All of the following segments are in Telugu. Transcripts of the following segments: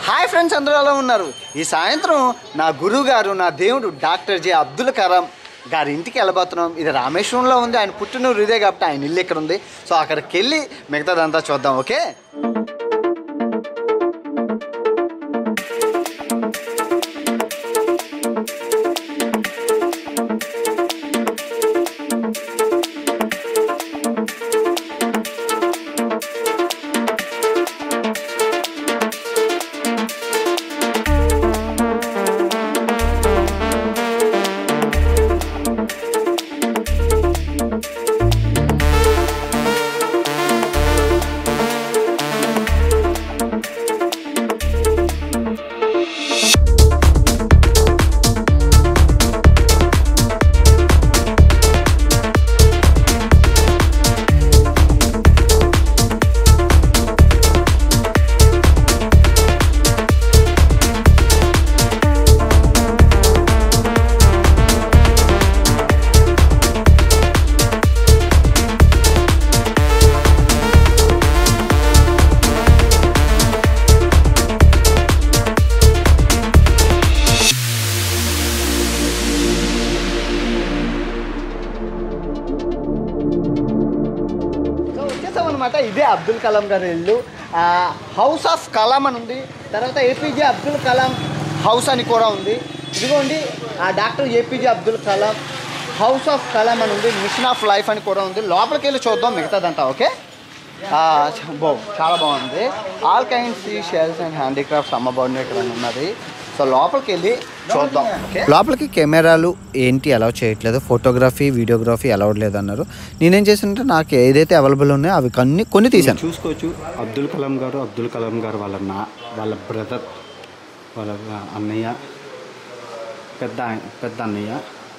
హాయ్ ఫ్రెండ్స్ అందరూ ఎలా ఉన్నారు ఈ సాయంత్రం నా గురువు గారు నా దేవుడు డాక్టర్ జే అబ్దుల్ కలాం గారి ఇంటికి వెళ్ళబోతున్నాం ఇది రామేశ్వరంలో ఉంది ఆయన పుట్టినూరు ఇదే కాబట్టి ఆయన ఇల్లు ఇక్కడ ఉంది సో అక్కడికి వెళ్ళి మిగతాదంతా చూద్దాం ఓకే సో వచ్చేసాం అనమాట ఇదే అబ్దుల్ కలాం గారి ఇల్లు ఆ, హౌస్ ఆఫ్ కలాం అని ఉంది తర్వాత ఏపీజే అబ్దుల్ కలాం హౌస్ అని కూడా ఉంది ఇదిగోండి ఆ doctor APJ Abdul Kalam house of Kalam అని ఉంది మిషన్ ఆఫ్ లైఫ్ అని కూడా ఉంది లోపలికి వెళ్ళి చూద్దాం మిగతాదంతా ఓకే ఆ, చ- బో చాలా బాగుంది all kinds shells and handicrafts అమ్మబడి ఇక్కడ ఉన్నది సో లోపలికి వెళ్ళి చూద్దాం ఓకే లోపలికి కెమెరాలు ఏంటి అలౌ చేయట్లేదు ఫోటోగ్రఫీ వీడియోగ్రఫీ అలౌడ్ లేదు అన్నారు నేనేం చేశానంటే నాకు ఏదైతే అవైలబుల్ ఉన్నాయో అవి కొన్ని కొన్ని తీశాను చూసుకోవచ్చు అబ్దుల్ కలాం గారు అబ్దుల్ కలాం గారు వాళ్ళ నా వాళ్ళ బ్రదర్ వాళ్ళ అన్నయ్య పెద్ద ఆయన- పెద్ద అన్నయ్య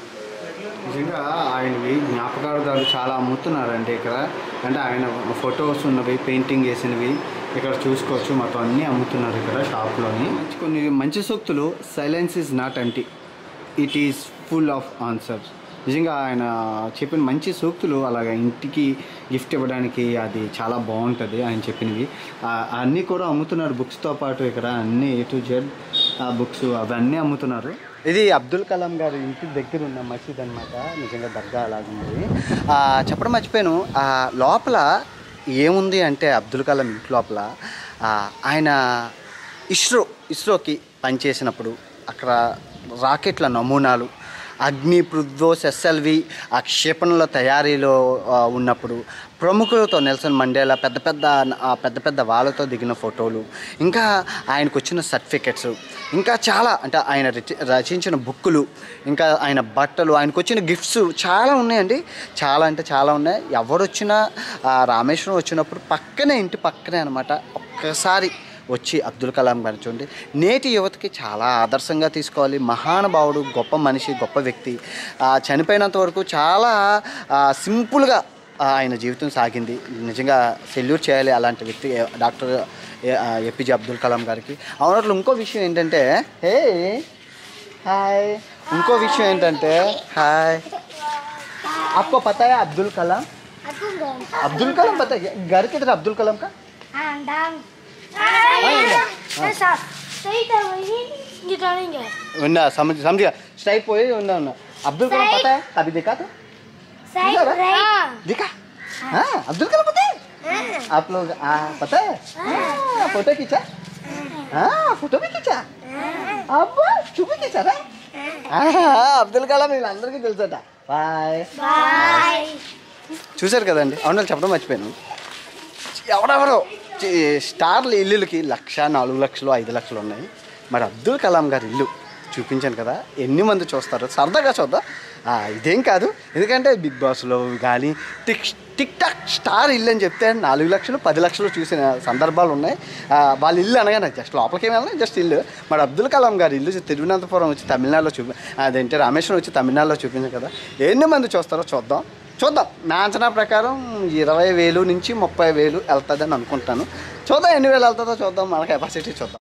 నిజంగా ఆయనవి జ్ఞాపకార్థాలు చాలా అమ్ముతున్నారండి ఇక్కడ అంటే ఆయన ఫొటోస్ ఉన్నవి పెయింటింగ్ వేసినవి ఇక్కడ చూసుకోవచ్చు మొత్తం అన్నీ అమ్ముతున్నారు ఇక్కడ షాప్లోని కొన్ని మంచి సూక్తులు silence is not empty it is full of answers నిజంగా ఆయన చెప్పిన మంచి సూక్తులు అలాగా ఇంటికి గిఫ్ట్ ఇవ్వడానికి అది చాలా బాగుంటుంది ఆయన చెప్పినవి ఆ, అన్నీ కూడా అమ్ముతున్నారు బుక్స్తో పాటు ఇక్కడ అన్నీ ఏ టు జెడ్ బుక్స్ అవన్నీ అమ్ముతున్నారు ఇది అబ్దుల్ కలాం గారి ఇంటి దగ్గర ఉన్న మసీద్ అనమాట నిజంగా దర్గా అలాగుంది ఆ, చెప్పడం మర్చిపోయాను ఆ, లోపల ఏముంది అంటే అబ్దుల్ కలాం ఇంటి లోపల ఆ, ఆయన ఇస్రో ఇస్రోకి పనిచేసినప్పుడు అక్కడ రాకెట్ల నమూనాలు అగ్ని పృథ్వోస్ ఎస్ఎల్వి ఆ క్షేపణుల తయారీలో ఆ, ఉన్నప్పుడు ప్రముఖులతో నెల్సన్ మండేలా పెద్ద పెద్ద ఆ పెద్ద పెద్ద వాళ్ళతో దిగిన ఫోటోలు ఇంకా ఆయనకు వచ్చిన సర్టిఫికెట్స్ ఇంకా చాలా అంటే ఆయన రచి- రచించిన బుక్కులు ఇంకా ఆయన బట్టలు ఆయనకు వచ్చిన గిఫ్ట్స్ చాలా ఉన్నాయండి చాలా అంటే చాలా ఉన్నాయి ఎవరు వచ్చినా ఆ, రామేశ్వరం వచ్చినప్పుడు పక్కనే ఇంటి పక్కనే అనమాట ఒక్కసారి వచ్చి అబ్దుల్ కలాం గారిని చూడండి నేటి యువతకి చాలా ఆదర్శంగా తీసుకోవాలి మహానుభావుడు గొప్ప మనిషి గొప్ప వ్యక్తి ఆ, చనిపోయినంత వరకు చాలా ఆ, సింపుల్గా ఆ, ఆయన జీవితం సాగింది నిజంగా సెల్యూట్ చేయాలి అలాంటి వ్యక్తి డాక్టర్ ఏపీజే అబ్దుల్ కలాం గారికి అవునట్లు ఇంకో విషయం ఏంటంటే హే హాయ్ ఇంకో విషయం ఏంటంటే హాయ్ आपको पता है अब्दुल कलाम अब्दुल कलाम पता है घर किधर है अब्दुल कलाम का सही था वही निकालेंगे उन्ना समझ समझ गया स्ट्राइक पोए उन्ना उन्ना अब्दुल कलाम Strike. पता है कभी देखा तो सही देखा ना? राइट देखा हाँ अब्दुल कलाम पता है आप लोग आ, पता है हाँ, फोटो खींचा हाँ फोटो भी खींचा అబ్బా చూపించారా అబ్దుల్ కలాం వీళ్ళందరికీ తెలుసట బాయ్ बाय చూశారు కదండి అవును చెప్పడం మర్చిపోయాను ఎవరెవరో చి- స్టార్ల ఇల్లులకి లక్ష నాలుగు లక్షలు ఐదు లక్షలు ఉన్నాయి మరి అబ్దుల్ కలాం గారి ఇల్లు చూపించాను కదా ఎన్ని మంది చూస్తారు సరదాగా చూద్దాం ఆ, ఇదేం కాదు ఎందుకంటే బిగ్ బాస్లో కానీ టిక్ టిక్ టాక్ స్టార్ ఇల్లు అని చెప్తే నాలుగు లక్షలు పది లక్షలు చూసిన సందర్భాలు ఉన్నాయి ఆ, వాళ్ళ ఇల్లు అనగానే జస్ట్ లోపలికి ఏమి వెళ్ళాలి జస్ట్ ఇల్లు మరి అబ్దుల్ కలాం గారి ఇల్లు తిరువనంతపురం వచ్చి తమిళనాడులో చూపి అదేంటి రామేశ్వరం వచ్చి తమిళనాడులో చూపించాను కదా ఎన్ని మంది చూస్తారో చూద్దాం చూద్దాం నా అంచనా ప్రకారం ఇరవై వేలు నుంచి ముప్పై వేలు వెళ్తుందని అనుకుంటాను చూద్దాం ఎన్ని వేలు వెళ్తుందో చూద్దాం మన కెపాసిటీ చూద్దాం